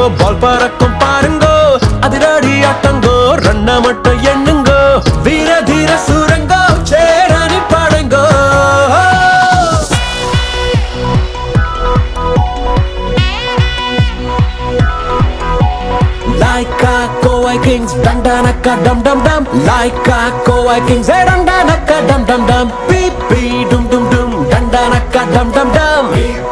பால் பறக்கும் பாருங்கோ அதிரடி ஆட்டங்கோ ரன்ன மட்டும் எண்ணுங்கோ வீர தீர சூரங்கோ சேரணி பாடுங்கோ Laika Kowai Kings, Dandanaka Dum Dum Dum. Laika Kowai Kings, hey Dandanaka Dum Dum Dum. Beep beep dum dum dum, Dandanaka Dum Dum Dum.